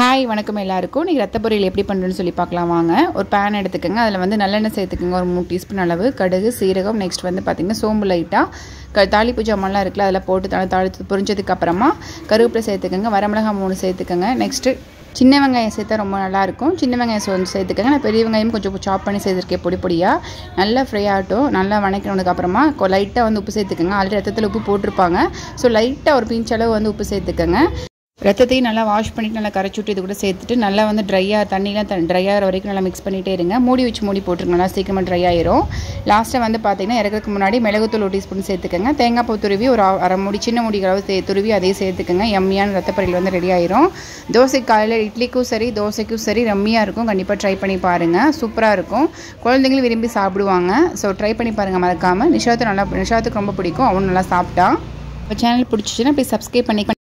hi வணக்கம் எல்லாருக்கும் நீங்கள் ரத்த பொரியல் எப்படி பண்ணுறேன்னு சொல்லி பார்க்கலாம் வாங்க ஒரு பேன் எடுத்துக்கோங்க அதில் வந்து நல்லெண்ணெய் சேர்த்துக்கோங்க ஒரு மூணு டீஸ்பூன் அளவு கடுகு சீரகம் நெக்ஸ்ட் வந்து பார்த்திங்கன்னா சோம்பு லைட்டாக க தாளிப்பு ஜாமான்லாம் இருக்குல்ல அதில் போட்டு தலை தாளித்து பொரிஞ்சதுக்கு அப்புறமா கருவேப்பிலை சேர்த்துக்கோங்க வரமிளகாய் மூணு சேர்த்துக்கோங்க நெக்ஸ்ட்டு சின்ன வெங்காயம் சேர்த்தா ரொம்ப நல்லாயிருக்கும் சின்ன வெங்காயம் கொஞ்சம் சேர்த்துக்கோங்க நான் பெரிய வெங்காயம் கொஞ்சம் சாப் பண்ணி சேர்த்துருக்கேன் பொடி பொடியாக நல்லா ஃப்ரை ஆகட்டும் நல்லா வணக்கினதுக்கு அப்புறமா லைட்டாக வந்து உப்பு சேர்த்துக்கோங்க ஆல்ரெடி ரத்தத்தில் உப்பு போட்டிருப்பாங்க ஸோ லைட்டாக ஒரு பிஞ்ச் அளவு வந்து உப்பு சேர்த்துக்கோங்க ரத்தத்தையும் நல்லா வாஷ் பண்ணிவிட்டு நல்லா கரைச்சி விட்டு இது கூட சேர்த்துட்டு நல்லா வந்து ட்ரையாக தண்ணிலாம் த ட்ரை ஆகிற வரைக்கும் நல்லா மிக்ஸ் பண்ணிகிட்டே இருங்க மூடி வச்சு மூடி போட்டுருங்க நல்லா சீக்கிரமாக ட்ரை ஆயிரும் லாஸ்ட்டாக வந்து பார்த்தீங்கன்னா இறக்கிறதுக்கு முன்னாடி மிளகுத்தூள் ஒரு டீஸ்பூன் சேர்த்துக்கோங்க தேங்காய் பூ துருவி ஒரு அரை மூடி சின்ன மூடி அளவு சே துருவி அதையும் சேர்த்துக்கோங்க எம்மியான ரத்தப்பறையில் வந்து ரெடி ஆயிரும் தோசை காலையில் இட்லிக்கும் சரி தோசைக்கும் சரி ரம்மியாக இருக்கும் கண்டிப்பாக ட்ரை பண்ணி பாருங்கள் சூப்பராக இருக்கும் குழந்தைங்களும் விரும்பி சாப்பிடுவாங்க ஸோ ட்ரை பண்ணி பாருங்கள் மறக்காமல் நிஷாத்து நல்லா நிஷாத்துக்கு ரொம்ப பிடிக்கும் அவனும் நல்லா சாப்பிட்டா சேனல் பிடிச்சிச்சின்னா போய் சப்ஸ்கிரைப் பண்ணி